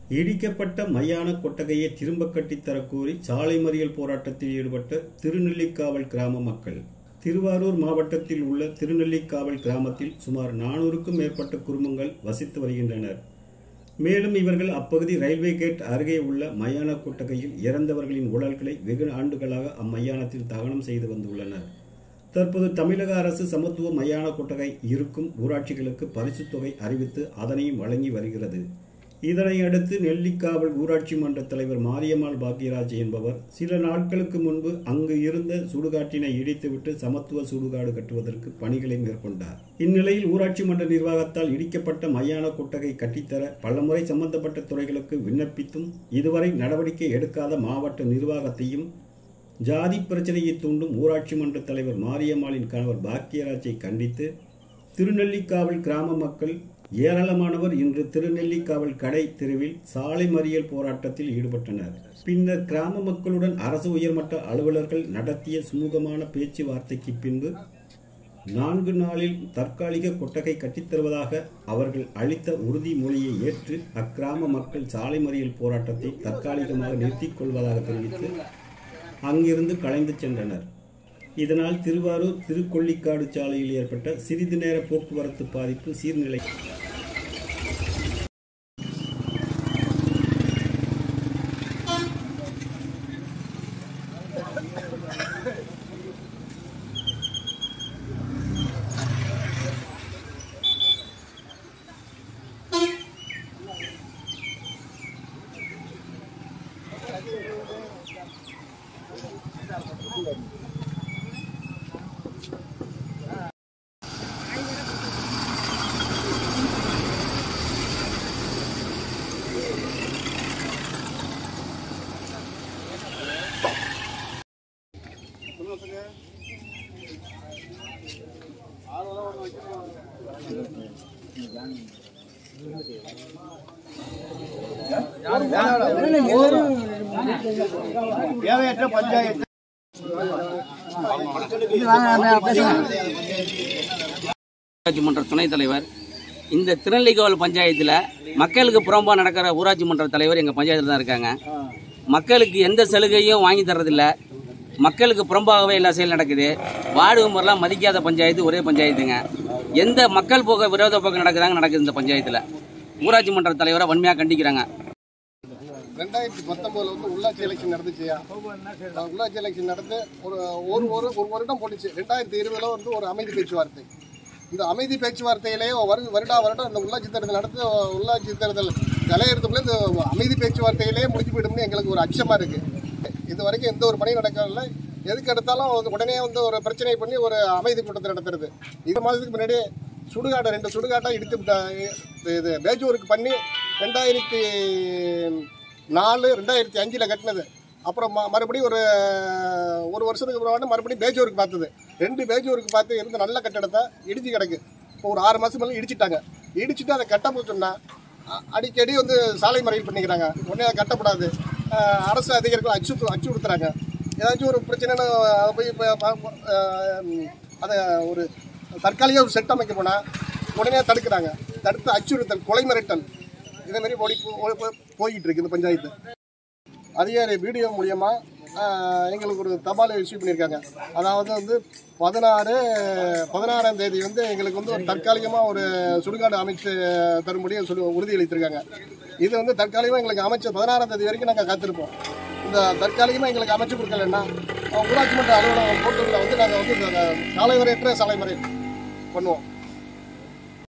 இடிக்கப்பட்ட மயான கொட்டகையை திரும்ப கட்டித்தரக் கோரி சாலை மறியல் போராட்டத்தில் ஈடுபட்ட திருநெல்லிக்காவல் கிராம மக்கள் திருவாரூர் மாவட்டத்தில் உள்ள திருநெல்லிக்காவல் கிராமத்தில் சுமார் நானூறுக்கும் மேற்பட்ட குடும்பங்கள் வசித்து வருகின்றனர் மேலும் இவர்கள் அப்பகுதி ரயில்வே கேட் அருகே உள்ள மயான கொட்டகையில் இறந்தவர்களின் உடல்களை வெகு ஆண்டுகளாக அம்மையானத்தில் தகனம் செய்து வந்துள்ளனர் தற்போது தமிழக அரசு சமத்துவ மயான கொட்டகை இருக்கும் ஊராட்சிகளுக்கு பரிசுத் தொகை அறிவித்து அதனையும் வழங்கி வருகிறது இதனை அடுத்து நெல்லிக்காவல் ஊராட்சி மன்ற தலைவர் மாரியம்மாள் பாக்கியராஜ் என்பவர் சில நாட்களுக்கு முன்பு அங்கு இருந்த சுடுகாட்டினை இடித்துவிட்டு சமத்துவ சுடுகாடு கட்டுவதற்கு பணிகளை மேற்கொண்டார் இந்நிலையில் ஊராட்சி மன்ற நிர்வாகத்தால் இடிக்கப்பட்ட மையான கொட்டகை கட்டித்தர பலமுறை சம்பந்தப்பட்ட துறைகளுக்கு விண்ணப்பித்தும் இதுவரை நடவடிக்கை எடுக்காத மாவட்ட நிர்வாகத்தையும் ஜாதி பிரச்சனையை தூண்டும் ஊராட்சி மன்ற தலைவர் மாரியம்மாளின் கணவர் பாக்கியராஜை கண்டித்து திருநெல்லிக்காவல் கிராம மக்கள் ஏராளமானவர் இன்று திருநெல்லிக்காவல் கடை தெருவில் சாலை மறியல் போராட்டத்தில் ஈடுபட்டனர் பின்னர் கிராம மக்களுடன் அரசு உயர்மட்ட அலுவலர்கள் நடத்திய சுமூகமான பேச்சுவார்த்தைக்கு பின்பு நான்கு நாளில் தற்காலிக கொட்டகை கட்டித்தருவதாக அவர்கள் அளித்த உறுதிமொழியை ஏற்று அக்கிராம மக்கள் சாலை மறியல் போராட்டத்தை தற்காலிகமாக நிறுத்திக் கொள்வதாக தெரிவித்து அங்கிருந்து கலைந்து சென்றனர் இதனால் திருவாரூர் திருக்கொள்ளிக்காடு சாலையில் ஏற்பட்ட சிறிது நேர போக்குவரத்து பாதிப்பு சீர்நிலை தேவையற்ற பஞ்சாயத்து ஊராட்சி மன்ற துணைத் தலைவர் இந்த திருநெல்லிக்கோவில் பஞ்சாயத்தில் மக்களுக்கு புறம்பாக நடக்கிற ஊராட்சி மன்ற தலைவர் எங்கள் பஞ்சாயத்தில் தான் இருக்காங்க மக்களுக்கு எந்த சலுகையும் வாங்கி தர்றதில்ல மக்களுக்கு புறம்பாகவே எல்லா செயல் நடக்குது வார்டு மெம்பர்லாம் மதிக்காத பஞ்சாயத்து ஒரே பஞ்சாயத்துங்க எந்த மக்கள் போக விரோத போக்கு நடக்குதாங்க நடக்குது இந்த பஞ்சாயத்தில் ஊராட்சி மன்ற தலைவரை வன்மையாக கண்டிக்கிறாங்க ரெண்டாயிரத்தி பத்தொன்பதுல வந்து உள்ளாட்சி எலெக்ஷன் நடந்துச்சுயா அஹ் உள்ளாட்சி எலெக்ஷன் நடந்து ஒரு ஒரு ஒரு ஒரு வருடம் போட்டுச்சு ரெண்டாயிரத்தி இருபதுல வந்து ஒரு அமைதி பேச்சுவார்த்தை இந்த அமைதி பேச்சுவார்த்தையிலேயே வரு வருடா வருடம் இந்த உள்ளாட்சி தேர்தல் நடந்து உள்ளாட்சி தேர்தல் தலையெடுத்துக்குள்ள இந்த அமைதி பேச்சுவார்த்தையிலேயே முடிஞ்சு போயிடும்னு எங்களுக்கு ஒரு அச்சமா இருக்கு இது வரைக்கும் எந்த ஒரு பணியும் நடக்கவில்லை எதுக்கு எடுத்தாலும் வந்து உடனே வந்து ஒரு பிரச்சனை பண்ணி ஒரு அமைதி கூட்டத்தை நடத்துறது இது மாதத்துக்கு முன்னாடி சுடுகாட்டை ரெண்டு சுடுகாட்டை இடித்து விட்ட- இது பேஜூருக்கு பண்ணி ரெண்டாயிரத்தி நாலு ரெண்டாயிரத்தி அஞ்சில் கட்டினது அப்புறம் ம- மறுபடியும் ஒரு ஒரு வருஷத்துக்கு அப்புறம் மறுபடியும் பேஜூருக்கு பார்த்தது ரெண்டு பேஜூருக்கு பார்த்து இருந்த நல்ல கட்டடத்தை இடிச்சு கிடக்கு இப்போ ஒரு ஆறு மாதம் மேலே இடிச்சிட்டாங்க இடிச்சிட்டு அதை கட்ட போச்சோம்னா அ- அடிக்கடி வந்து சாலை மறியல் பண்ணிக்கிறாங்க உடனே அதை கட்டப்படாது அஹ் அரசு அதிகாரிகள் அச்சு அச்சு கொடுத்துறாங்க ஏதாச்சும் ஒரு பிரச்சனைன்னு அதை போய் இப்போ பா- அஹ் அதை ஒரு தற்காலிக ஒரு செட் அமைக்க போனால் உடனே தடுக்கிறாங்க தடுத்து அச்சுறுத்தல் கொலை மிரட்டல் இதே மாதிரி ஓடி போ- ஓடி போ- போய்கிட்டு இருக்கு இந்த பஞ்சாயத்து அதிகாரி வீடியோ மூலியமா ஆஹ், எங்களுக்கு ஒரு தபால் இஷ்யூ பண்ணியிருக்காங்க அதாவது வந்து பதினாறு பதினாறாம் தேதி வந்து எங்களுக்கு வந்து ஒரு தற்காலிகமாக ஒரு சுடுகாடு அமைச்சு தரும்படி சொல்லி உறுதியளித்திருக்காங்க இது வந்து தற்காலிகமாக எங்களுக்கு அமைச்சு பதினாறாம் தேதி வரைக்கும் நாங்கள் காத்திருப்போம் இந்த தற்காலிகமாக எங்களுக்கு அமைச்சு கொடுக்கலன்னா அஹ், ஊராட்சி மன்ற அலுவலகம் போட்டுள்ள வந்து நாங்கள் வந்து இந்த சாலை வரையற்ற சாலை முறை பண்ணுவோம்